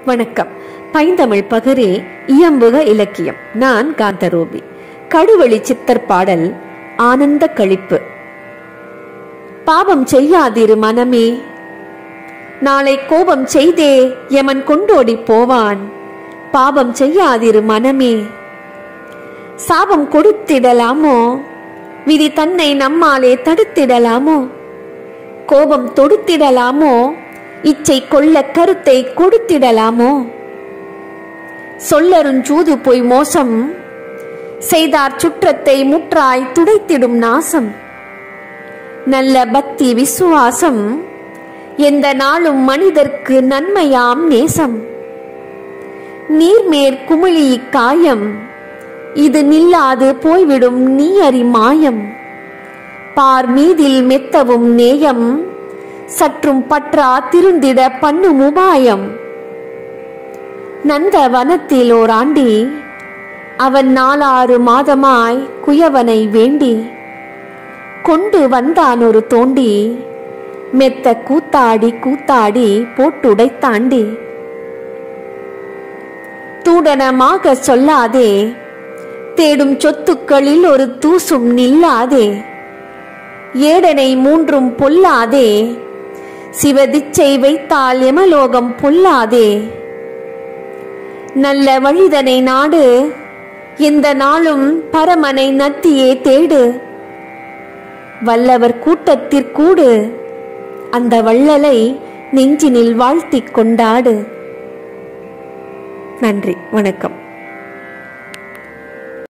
வணக்கம் பைந்தமிழ் பகரே இயம்புக இலக்கியம் நான் காந்தரூபி கடுவெளி சித்தர் பாடல் ஆனந்த கழிப்பு பாவம் செய்யாதிரு மனமே நாளை கோபம் செய்தே எமன் கொண்டோடி போவான் பாவம் செய்யாதிரு மனமே சாபம் கொடுத்திடலாமோ விதி தன்னை நம்மாலே தடுத்திடலாமோ கோபம் தொடுத்திடலாமோ இச்சை கொள்ள கருத்தை கொடுத்திடலாமோ சொல்லருஞ்சூது போய் மோசம் செய்தார் சுற்றத்தை முற்றாய் துடைத்திடும் நாசம் நல்ல பக்தி விசுவாசம் எந்த நாளும் மனிதர்க்கு நன்மையாம் நேசம் நீர்மேற் குமிழி காயம் இது நில்லாது போய்விடும் நீ அறி மாயம் பார் மீதில் மெத்தவும் நேயம் சற்றும் பற்றா திருந்திட பண்ணும் உபாயம் நந்த வனத்தில் ஓர் ஆண்டி அவன் நாலாறு மாதமாய் குயவனை வேண்டி கொண்டு வந்தான் ஒரு தோண்டி மெத்த கூத்தாடி கூத்தாடி போட்டுடைத்தாண்டி தூடனமாக சொல்லாதே தேடும் சொத்துக்களில் ஒரு தூசும் நில்லாதே ஏடனை மூன்றும் பொல்லாதே சிவதிச்சை வைத்தால் எமலோகம் பொல்லாதே நல்ல வழிதனை நாடு எந்த நாளும் பரமனை நத்தியே தேடு வல்லவர் கூட்டத்திற்கூடு அந்த வள்ளலை நெஞ்சினில் வாழ்த்திக் கொண்டாடு நன்றி வணக்கம்